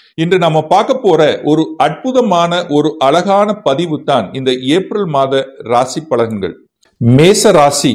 இன்று நம்ம பார்க்க போற ஒரு அற்புதமான ஒரு அழகான பதிவு தான் இந்த ஏப்ரல் மாத ராசி பலன்கள் மேச ராசி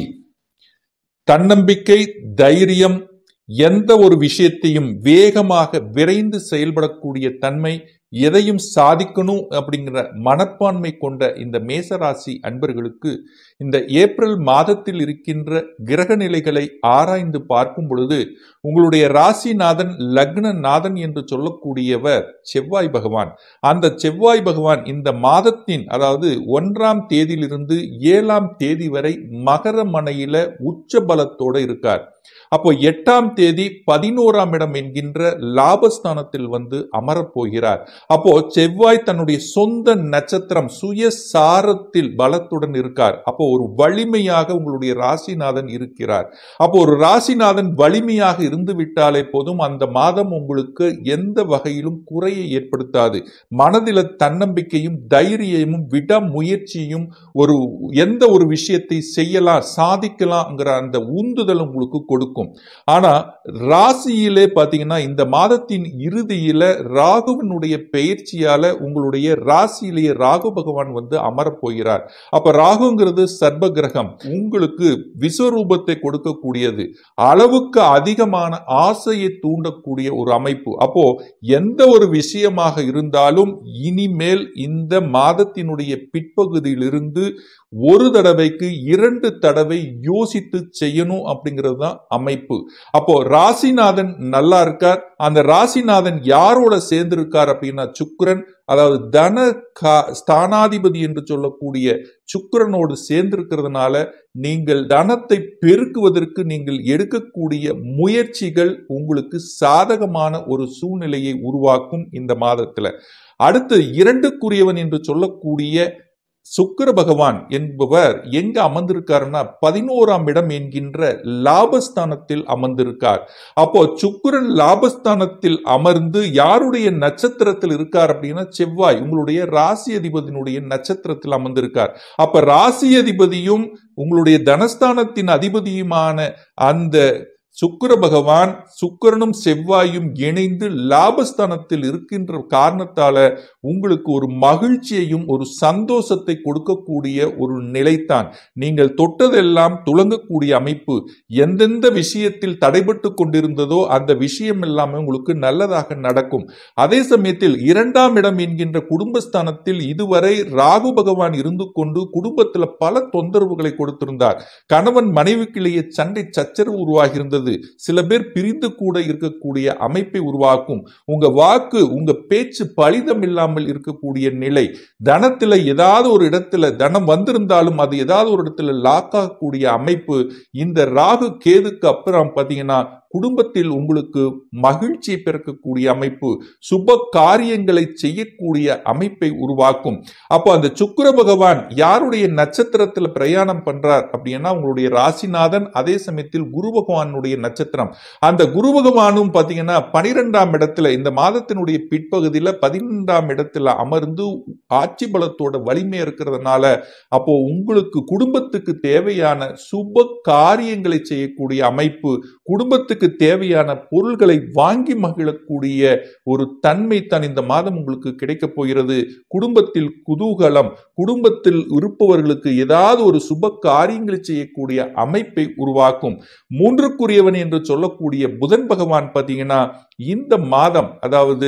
தன்னம்பிக்கை தைரியம் எந்த ஒரு விஷயத்தையும் வேகமாக விரைந்து செயல்படக்கூடிய தன்மை எதையும் சாதிக்கணும் அப்படிங்கிற மனப்பான்மை கொண்ட இந்த மேசராசி அன்பர்களுக்கு இந்த ஏப்ரல் மாதத்தில் இருக்கின்ற கிரக நிலைகளை ஆராய்ந்து பார்க்கும் பொழுது உங்களுடைய ராசிநாதன் லக்ன நாதன் என்று சொல்லக்கூடியவர் செவ்வாய் பகவான் அந்த செவ்வாய் பகவான் இந்த மாதத்தின் அதாவது ஒன்றாம் தேதியிலிருந்து ஏழாம் தேதி வரை மகர மனையில உச்ச பலத்தோட இருக்கார் அப்போ எட்டாம் தேதி பதினோராம் இடம் என்கின்ற லாபஸ்தானத்தில் வந்து அமரப் போகிறார் அப்போ செவ்வாய் தன்னுடைய சொந்த நட்சத்திரம் சுயசாரத்தில் பலத்துடன் இருக்கார் அப்போ ஒரு வலிமையாக உங்களுடைய ராசிநாதன் இருக்கிறார் அப்போ ஒரு ராசிநாதன் வலிமையாக இருந்து விட்டாலே போதும் அந்த மாதம் உங்களுக்கு எந்த வகையிலும் குறையை ஏற்படுத்தாது மனதில தன்னம்பிக்கையும் தைரியமும் விடாமுயற்சியும் ஒரு எந்த ஒரு விஷயத்தை செய்யலாம் சாதிக்கலாம்ங்கிற அந்த உந்துதல் உங்களுக்கு கொடுக்கும் ஆனா ராசியிலே பாத்தீங்கன்னா இந்த மாதத்தின் இறுதியில ராகுவினுடைய பெயர்ச்சியால உங்களுடைய ராசியிலேயே ராகு பகவான் வந்து அமரப் போகிறார் அப்ப ராகுங்கிறது சர்ப கிரகம் உங்களுக்கு விஸ்வரூபத்தை கொடுக்கக்கூடியது அளவுக்கு அதிகமான ஆசையை தூண்டக்கூடிய ஒரு அமைப்பு அப்போ எந்த ஒரு விஷயமாக இருந்தாலும் இனிமேல் இந்த மாதத்தினுடைய பிற்பகுதியிலிருந்து ஒரு தடவைக்கு இரண்டு தடவை யோசித்து செய்யணும் அப்படிங்கிறது தான் அமைப்பு அப்போ ராசிநாதன் நல்லா இருக்கார் அந்த ராசிநாதன் யாரோட சேர்ந்து இருக்கார் அப்படின்னா சுக்கிரன் அதாவது தன ஸ்தானாதிபதி என்று சொல்லக்கூடிய சுக்கிரனோடு சேர்ந்திருக்கிறதுனால நீங்கள் தனத்தை பெருக்குவதற்கு நீங்கள் எடுக்கக்கூடிய முயற்சிகள் உங்களுக்கு சாதகமான ஒரு சூழ்நிலையை உருவாக்கும் இந்த மாதத்துல அடுத்து இரண்டுக்குரியவன் என்று சொல்லக்கூடிய சுக்கர பகவான் என்பவர் எங்க அமர்ந்திருக்காருன்னா பதினோராம் இடம் என்கின்ற லாபஸ்தானத்தில் அமர்ந்திருக்கார் அப்போ சுக்கிரன் லாபஸ்தானத்தில் அமர்ந்து யாருடைய நட்சத்திரத்தில் இருக்கார் அப்படின்னா செவ்வாய் உங்களுடைய ராசி அதிபதியினுடைய நட்சத்திரத்தில் அமர்ந்திருக்கார் அப்ப ராசி அதிபதியும் உங்களுடைய தனஸ்தானத்தின் அதிபதியுமான அந்த சுக்கர பகவான் சுக்கரனும் செவ்வாயும் இணைந்து லாபஸ்தானத்தில் இருக்கின்ற காரணத்தால உங்களுக்கு ஒரு மகிழ்ச்சியையும் ஒரு சந்தோஷத்தை கொடுக்கக்கூடிய ஒரு நிலைத்தான் நீங்கள் தொட்டதெல்லாம் துளங்கக்கூடிய அமைப்பு எந்தெந்த விஷயத்தில் தடைபட்டு கொண்டிருந்ததோ அந்த விஷயம் எல்லாமே உங்களுக்கு நல்லதாக நடக்கும் அதே சமயத்தில் இரண்டாம் இடம் என்கின்ற குடும்பஸ்தானத்தில் இதுவரை ராகு பகவான் இருந்து கொண்டு குடும்பத்தில் பல தொந்தரவுகளை கொடுத்திருந்தார் கணவன் மனைவிக்கிலேயே சண்டை சச்சரவு உருவாகி இருந்தது சில பேர் பிரிந்து கூட இருக்கக்கூடிய அமைப்பை உருவாக்கும் உங்க வாக்கு உங்க பேச்சு பலிதம் இல்லாமல் இருக்கக்கூடிய நிலை தனத்துல ஏதாவது ஒரு இடத்துல தனம் வந்திருந்தாலும் அது ஏதாவது ஒரு இடத்துல லாக் ஆகக்கூடிய அமைப்பு இந்த ராகு கேதுக்கு அப்புறம் பாத்தீங்கன்னா குடும்பத்தில் உங்களுக்கு மகிழ்ச்சியை பிறக்கக்கூடிய அமைப்பு சுப காரியங்களை செய்யக்கூடிய அமைப்பை உருவாக்கும் அப்போ அந்த சுக்கர பகவான் யாருடைய நட்சத்திரத்தில் பிரயாணம் பண்றார் அப்படின்னா உங்களுடைய ராசிநாதன் அதே சமயத்தில் குரு பகவானுடைய நட்சத்திரம் அந்த குரு பகவானும் பாத்தீங்கன்னா பனிரெண்டாம் இடத்துல இந்த மாதத்தினுடைய பிற்பகுதியில பதினெண்டாம் இடத்துல அமர்ந்து ஆட்சி பலத்தோட வலிமை இருக்கிறதுனால அப்போ உங்களுக்கு குடும்பத்துக்கு தேவையான சுப காரியங்களை செய்யக்கூடிய அமைப்பு குடும்பத்துக்கு தேவையான பொருள்களை வாங்கி மகிழக்கூடிய ஒரு தன்மை தான் இந்த மாதம் உங்களுக்கு கிடைக்க போகிறது குடும்பத்தில் குதூகலம் குடும்பத்தில் இருப்பவர்களுக்கு ஏதாவது ஒரு சுப காரியங்களை செய்யக்கூடிய அமைப்பை உருவாக்கும் மூன்றுக்குரியவன் என்று சொல்லக்கூடிய புதன் பகவான் பார்த்தீங்கன்னா இந்த மாதம் அதாவது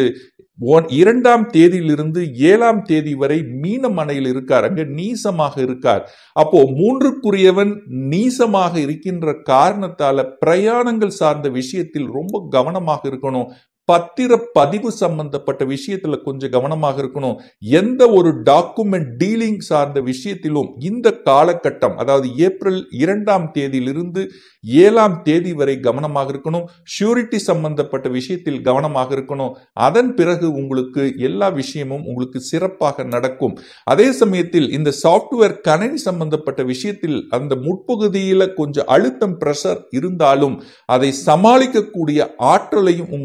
இரண்டாம் தேதியிலிருந்து ஏழாம் தேதி வரை மீனமனையில் இருக்கார் அங்க நீசமாக இருக்கார் அப்போ மூன்றுக்குரியவன் நீசமாக இருக்கின்ற காரணத்தால பிரயாணங்கள் சார்ந்த விஷயத்தில் ரொம்ப கவனமாக இருக்கணும் பத்திர பதிவு சம்பந்தப்பட்ட விஷயத்துல கொஞ்சம் கவனமாக இருக்கணும் எந்த ஒரு டாக்குமெண்ட் டீலிங் சார்ந்த விஷயத்திலும் இந்த காலகட்டம் அதாவது ஏப்ரல் இரண்டாம் தேதியிலிருந்து ஏழாம் தேதி வரை கவனமாக இருக்கணும் ஷூரிட்டி சம்பந்தப்பட்ட விஷயத்தில் கவனமாக இருக்கணும் அதன் பிறகு உங்களுக்கு எல்லா விஷயமும் உங்களுக்கு சிறப்பாக நடக்கும் அதே சமயத்தில் இந்த சாஃப்ட்வேர் கணினி சம்பந்தப்பட்ட விஷயத்தில் அந்த முற்பகுதியில கொஞ்சம் அழுத்தம் பிரஷர் இருந்தாலும் அதை சமாளிக்கக்கூடிய ஆற்றலையும் உங்களுக்கு கொடுக்கும்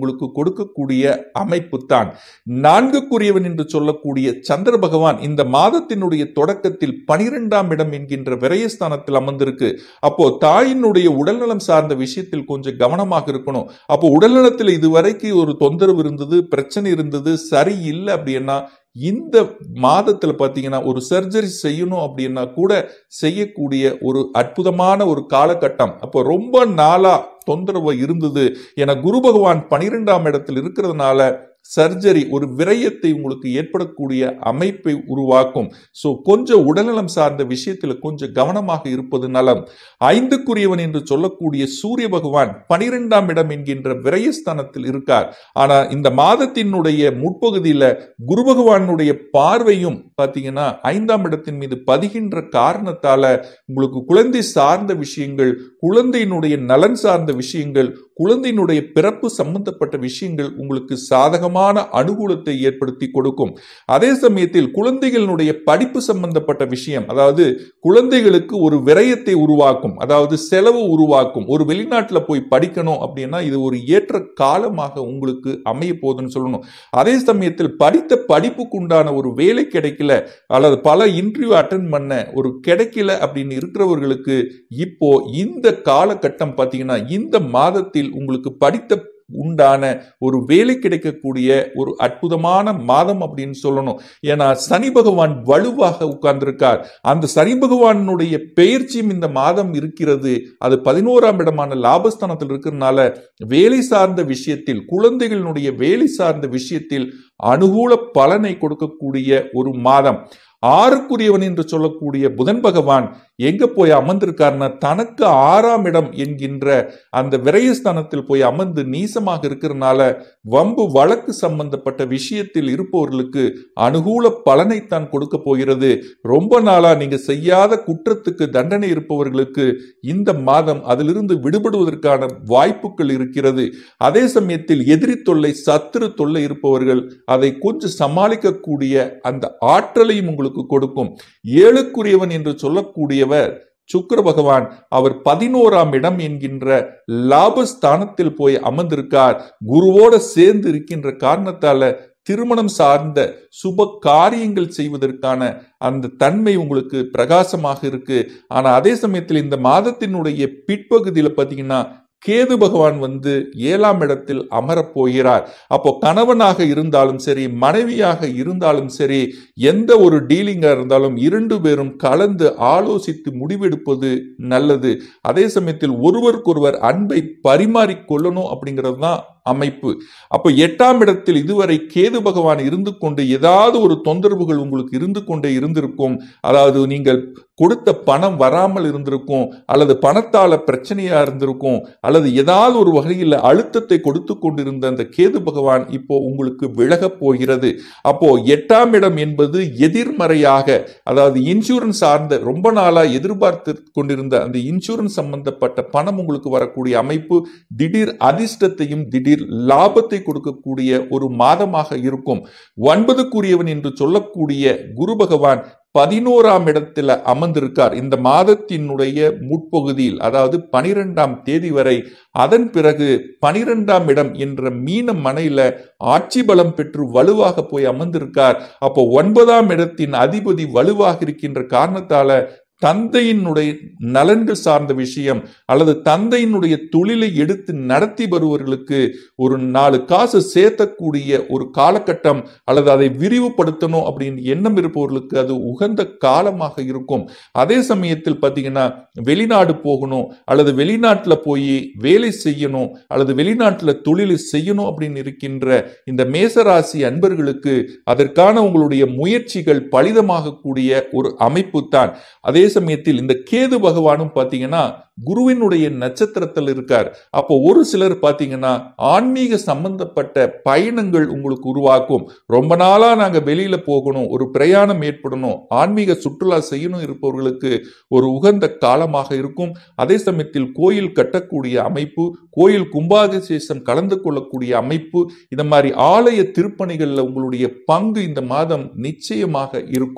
கொடுக்கக்கூடிய அமைப்பு தான் நான்குக்குரியவன் என்று சொல்லக்கூடிய சந்திர பகவான் இந்த மாதத்தினுடைய தொடக்கத்தில் பனிரெண்டாம் இடம் என்கின்ற விரயஸ்தானத்தில் அமர்ந்திருக்கு அப்போ தாயினுடைய உடல்நலம் சார்ந்த விஷயத்தில் கொஞ்சம் கவனமாக இருக்கணும் அப்போ உடல்நலத்தில் இதுவரைக்கும் ஒரு தொந்தரவு இருந்தது பிரச்சனை இருந்தது சரியில்லை அப்படின்னா இந்த மாதத்துல பாத்தீங்கன்னா ஒரு சர்ஜரி செய்யணும் அப்படின்னா கூட செய்யக்கூடிய ஒரு அற்புதமான ஒரு காலகட்டம் அப்போ ரொம்ப நாளா தொந்தரவு இருந்தது என குரு பகவான் பனிரெண்டாம் இடத்தில் இருக்கிறதுனால சர்ஜரி ஒரு விரயத்தை உங்களுக்கு ஏற்படக்கூடிய அமைப்பை உருவாக்கும் ஸோ கொஞ்சம் உடல்நலம் சார்ந்த விஷயத்தில் கொஞ்சம் கவனமாக இருப்பது நலம் ஐந்துக்குரியவன் என்று சொல்லக்கூடிய சூரிய பகவான் பனிரெண்டாம் இடம் என்கின்ற விரயஸ்தானத்தில் இருக்கார் ஆனா இந்த மாதத்தினுடைய முற்பகுதியில குரு பகவானுடைய பார்வையும் பார்த்தீங்கன்னா ஐந்தாம் இடத்தின் மீது பதிகின்ற காரணத்தால உங்களுக்கு குழந்தை சார்ந்த விஷயங்கள் குழந்தையினுடைய நலன் சார்ந்த விஷயங்கள் குழந்தையினுடைய பிறப்பு சம்பந்தப்பட்ட விஷயங்கள் உங்களுக்கு சாதகமான அனுகூலத்தை ஏற்படுத்தி கொடுக்கும் அதே சமயத்தில் குழந்தைகளுடைய படிப்பு சம்பந்தப்பட்ட விஷயம் அதாவது குழந்தைகளுக்கு ஒரு விரயத்தை உருவாக்கும் அதாவது செலவு உருவாக்கும் ஒரு வெளிநாட்டில் போய் படிக்கணும் அப்படின்னா இது ஒரு ஏற்ற காலமாக உங்களுக்கு அமைய போகுதுன்னு சொல்லணும் அதே சமயத்தில் படித்த படிப்புக்கு உண்டான ஒரு வேலை கிடைக்கல அல்லது பல இன்டர்வியூ அட்டன் பண்ண ஒரு கிடைக்கல அப்படின்னு இருக்கிறவர்களுக்கு இப்போ இந்த காலகட்டம் பார்த்தீங்கன்னா இந்த மாதத்தில் உங்களுக்கு படித்த உண்டான ஒரு வேலை கிடைக்கக்கூடிய ஒரு அற்புதமான மாதம் அப்படின்னு சொல்லணும் ஏன்னா சனி பகவான் வலுவாக உட்கார்ந்திருக்கார் அந்த சனி பகவானுடைய பெயர்ச்சியும் இந்த மாதம் இருக்கிறது அது பதினோராம் இடமான லாபஸ்தானத்தில் இருக்கிறதுனால வேலை சார்ந்த விஷயத்தில் குழந்தைகளுடைய வேலை சார்ந்த விஷயத்தில் அனுகூல பலனை கொடுக்கக்கூடிய ஒரு மாதம் ஆறுக்குரியவன் என்று சொல்லக்கூடிய புதன் பகவான் எங்க போய் அமர்ந்திருக்காருன்னா தனக்கு ஆறாம் இடம் என்கின்ற அந்த விரயஸ்தானத்தில் போய் அமர்ந்து நீசமாக இருக்கிறதுனால வம்பு வழக்கு சம்பந்தப்பட்ட விஷயத்தில் இருப்பவர்களுக்கு அனுகூல பலனைத்தான் கொடுக்க போகிறது ரொம்ப நாளா நீங்க செய்யாத குற்றத்துக்கு தண்டனை இருப்பவர்களுக்கு இந்த மாதம் அதிலிருந்து விடுபடுவதற்கான வாய்ப்புகள் இருக்கிறது அதே சமயத்தில் எதிரி தொல்லை சத்துரு தொல்லை இருப்பவர்கள் அதை கொஞ்சம் சமாளிக்கக்கூடிய அந்த ஆற்றலையும் உங்களுக்கு கொடுக்கும் ஏழுக்குரியவன் என்று சொல்லக்கூடியவர் சுக்கர பகவான் அவர் பதினோராம் இடம் என்கின்ற லாபஸ்தானத்தில் போய் அமர்ந்திருக்கார் குருவோட சேர்ந்து இருக்கின்ற காரணத்தால திருமணம் சார்ந்த சுப காரியங்கள் செய்வதற்கான அந்த தன்மை உங்களுக்கு பிரகாசமாக இருக்கு ஆனா அதே சமயத்தில் இந்த மாதத்தினுடைய பிற்பகுதியில் பார்த்தீங்கன்னா கேது பகவான் வந்து ஏழாம் இடத்தில் அமரப் போகிறார் அப்போ கணவனாக இருந்தாலும் சரி மனைவியாக இருந்தாலும் சரி எந்த ஒரு டீலிங்கா இருந்தாலும் இரண்டு பேரும் கலந்து ஆலோசித்து முடிவெடுப்பது நல்லது அதே சமயத்தில் ஒருவருக்கொருவர் அன்பை பரிமாறிக்கொள்ளணும் அப்படிங்கிறது தான் அமைப்பு அப்போ எட்டாம் இடத்தில் இதுவரை கேது பகவான் இருந்து கொண்டு ஏதாவது ஒரு தொந்தரவுகள் உங்களுக்கு இருந்து கொண்டே இருந்திருக்கும் அதாவது நீங்கள் கொடுத்த பணம் வராமல் இருந்திருக்கும் அல்லது பணத்தால பிரச்சனையா இருந்திருக்கும் அல்லது ஏதாவது ஒரு வகையில் அழுத்தத்தை கொடுத்து கொண்டிருந்த அந்த கேது பகவான் இப்போ உங்களுக்கு விலகப் போகிறது அப்போ எட்டாம் இடம் என்பது எதிர்மறையாக அதாவது இன்சூரன்ஸ் சார்ந்த ரொம்ப நாளா எதிர்பார்த்து கொண்டிருந்த அந்த இன்சூரன்ஸ் சம்பந்தப்பட்ட பணம் உங்களுக்கு வரக்கூடிய அமைப்பு திடீர் அதிர்ஷ்டத்தையும் திடீர் லாபத்தை கொடுக்கக்கூடிய ஒரு மாதமாக இருக்கும் ஒன்பதுக்குரியவன் என்று சொல்லக்கூடிய குரு பகவான் பதினோராம் இடத்துல அமர்ந்திருக்கார் இந்த மாதத்தினுடைய முற்பகுதியில் அதாவது பனிரெண்டாம் தேதி வரை அதன் பிறகு பனிரெண்டாம் இடம் என்ற மீன மனையில ஆட்சி பலம் பெற்று வலுவாக போய் அமர்ந்திருக்கார் அப்போ ஒன்பதாம் இடத்தின் அதிபதி வலுவாக இருக்கின்ற காரணத்தால தந்தையினுடைய நலன்கள் சார்ந்த விஷயம் அல்லது தந்தையினுடைய தொழிலை எடுத்து நடத்தி வருவர்களுக்கு ஒரு நாலு காசு சேர்த்தக்கூடிய ஒரு காலகட்டம் அல்லது அதை விரிவுபடுத்தணும் அப்படின்னு எண்ணம் இருப்பவர்களுக்கு அது உகந்த காலமாக இருக்கும் அதே சமயத்தில் பார்த்தீங்கன்னா வெளிநாடு போகணும் அல்லது வெளிநாட்டில் போய் வேலை செய்யணும் அல்லது வெளிநாட்டில் தொழிலை செய்யணும் அப்படின்னு இருக்கின்ற இந்த மேசராசி அன்பர்களுக்கு அதற்கான உங்களுடைய முயற்சிகள் பலிதமாகக்கூடிய ஒரு அமைப்பு தான் அதே சமயத்தில் இந்த கேது பகவானும் பார்த்தீங்கன்னா குருவினுடைய நட்சத்திரத்தில் இருக்கார் அப்போ ஒரு சிலர் பார்த்தீங்கன்னா ஆன்மீக சம்பந்தப்பட்ட பயணங்கள் உங்களுக்கு உருவாக்கும் ரொம்ப நாளா நாங்க வெளியில போகணும் ஒரு பிரயாணம் ஏற்படணும் ஆன்மீக சுற்றுலா செய்யணும் இருப்பவர்களுக்கு ஒரு உகந்த காலமாக இருக்கும் அதே சமயத்தில் கோயில் கட்டக்கூடிய அமைப்பு கோயில் கும்பாபிஷேகம் கலந்து கொள்ளக்கூடிய அமைப்பு இந்த மாதிரி ஆலய திருப்பணிகள்ல உங்களுடைய பங்கு இந்த மாதம் நிச்சயமாக இருக்கும்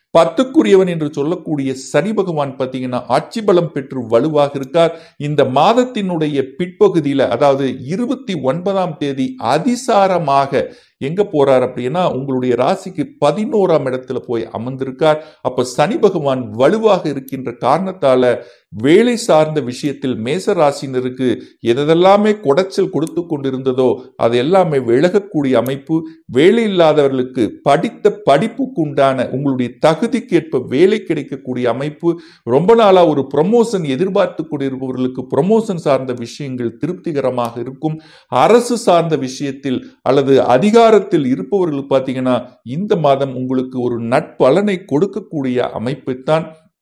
பத்துக்குரியவன் என்று சொல்லக்கூடிய சனி பகவான் பார்த்தீங்கன்னா ஆட்சி பலம் பெற்று வலுவாக இருக்கார் இந்த மாதத்தினுடைய பிற்பகுதியில அதாவது இருபத்தி ஒன்பதாம் தேதி அதிசாரமாக எங்க போறார் அப்படின்னா உங்களுடைய ராசிக்கு பதினோராம் இடத்துல போய் அமர்ந்திருக்கார் அப்ப சனி பகவான் வலுவாக இருக்கின்ற காரணத்தால வேலை சார்ந்த விஷயத்தில் மேச ராசினருக்கு எதெல்லாமே குடைச்சல் கொடுத்து கொண்டிருந்ததோ அது எல்லாமே விலகக்கூடிய அமைப்பு வேலை இல்லாதவர்களுக்கு படித்த படிப்புக்கு உண்டான உங்களுடைய தகுதிக்கேற்ப வேலை கிடைக்கக்கூடிய அமைப்பு ரொம்ப நாளா ஒரு ப்ரமோஷன் எதிர்பார்த்து கொண்டிருப்பவர்களுக்கு ப்ரமோஷன் சார்ந்த விஷயங்கள் திருப்திகரமாக இருக்கும் அரசு சார்ந்த விஷயத்தில் அல்லது அதிகாரத்தில் இருப்பவர்கள் பார்த்தீங்கன்னா இந்த மாதம் உங்களுக்கு ஒரு நட்பலனை கொடுக்கக்கூடிய அமைப்பைத்தான்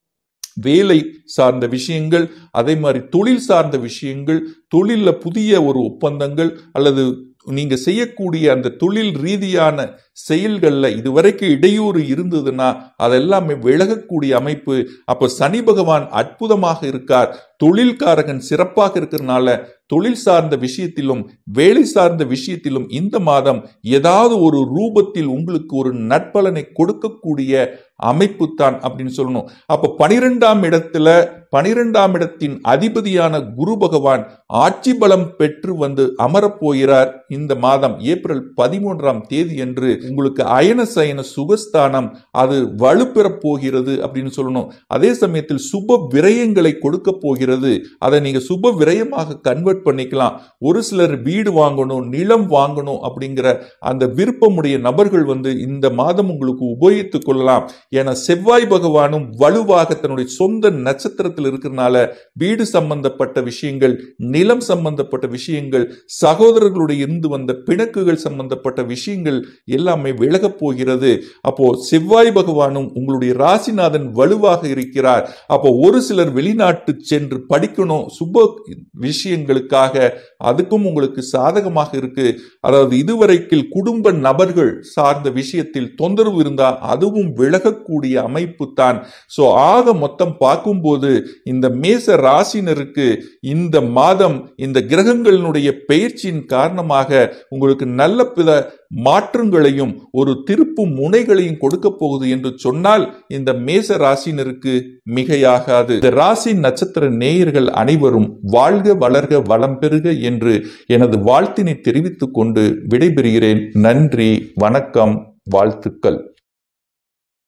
வேலை சார்ந்த விஷயங்கள் அதே மாதிரி தொழில் சார்ந்த விஷயங்கள் தொழிலில் புதிய ஒரு ஒப்பந்தங்கள் அல்லது நீங்க செய்யக்கூடிய அந்த தொழில் ரீதியான செயல்களில் இதுவரைக்கும் இடையூறு இருந்ததுன்னா அதெல்லாமே விலகக்கூடிய அமைப்பு அப்போ சனி பகவான் அற்புதமாக இருக்கார் தொழில்காரகன் சிறப்பாக இருக்கிறதுனால தொழில் சார்ந்த விஷயத்திலும் வேலை சார்ந்த விஷயத்திலும் இந்த மாதம் ஏதாவது ஒரு ரூபத்தில் உங்களுக்கு ஒரு நட்பலனை கொடுக்கக்கூடிய அமைப்பு தான் அப்படின்னு சொல்லணும் அப்ப பனிரெண்டாம் இடத்துல பனிரெண்டாம் இடத்தின் அதிபதியான குரு பகவான் ஆட்சி பலம் பெற்று வந்து அமரப்போகிறார் இந்த மாதம் ஏப்ரல் பதிமூன்றாம் தேதி என்று உங்களுக்கு அயன சயன சுகஸ்தானம் அது வலுப்பெறப் போகிறது அப்படின்னு சொல்லணும் அதே சமயத்தில் சுப விரயங்களை கொடுக்க போகிறது அதை நீங்க சுப விரயமாக கன்வெர்ட் பண்ணிக்கலாம் ஒரு சிலர் வீடு வாங்கணும் நிலம் வாங்கணும் அப்படிங்கிற அந்த விருப்பமுடைய நபர்கள் வந்து இந்த மாதம் உங்களுக்கு உபயோகித்துக் கொள்ளலாம் ஏன்னா செவ்வாய் பகவானும் வலுவாக தன்னுடைய சொந்த நட்சத்திரத்தில் இருக்கிறனால வீடு சம்பந்தப்பட்ட விஷயங்கள் நிலம் சம்பந்தப்பட்ட விஷயங்கள் சகோதரர்களுடைய இருந்து வந்த பிணக்குகள் சம்பந்தப்பட்ட விஷயங்கள் எல்லாமே விலகப் போகிறது அப்போ செவ்வாய் பகவானும் உங்களுடைய ராசிநாதன் வலுவாக இருக்கிறார் அப்போ ஒரு சிலர் வெளிநாட்டு சென்று படிக்கணும் சுப விஷயங்களுக்காக அதுக்கும் உங்களுக்கு சாதகமாக இருக்கு அதாவது இதுவரைக்கும் குடும்ப நபர்கள் சார்ந்த விஷயத்தில் தொந்தரவு இருந்தா அதுவும் விலகக்கூடிய அமைப்பு தான் ஸோ ஆக மொத்தம் பார்க்கும்போது இந்த மேச ராசினருக்கு இந்த மாதம் இந்த கிரகங்களினுடைய பெயர்ச்சியின் காரணமாக உங்களுக்கு நல்ல பித மாற்றங்களையும் ஒரு திருப்பு முனைகளையும் கொடுக்க போகுது என்று சொன்னால் இந்த மேச ராசினருக்கு மிகையாகாது இந்த ராசி நட்சத்திர நேயர்கள் அனைவரும் வாழ்க வளர்க வளம் பெறுக என்று எனது வாழ்த்தினை தெரிவித்துக் கொண்டு விடைபெறுகிறேன் நன்றி வணக்கம் வாழ்த்துக்கள்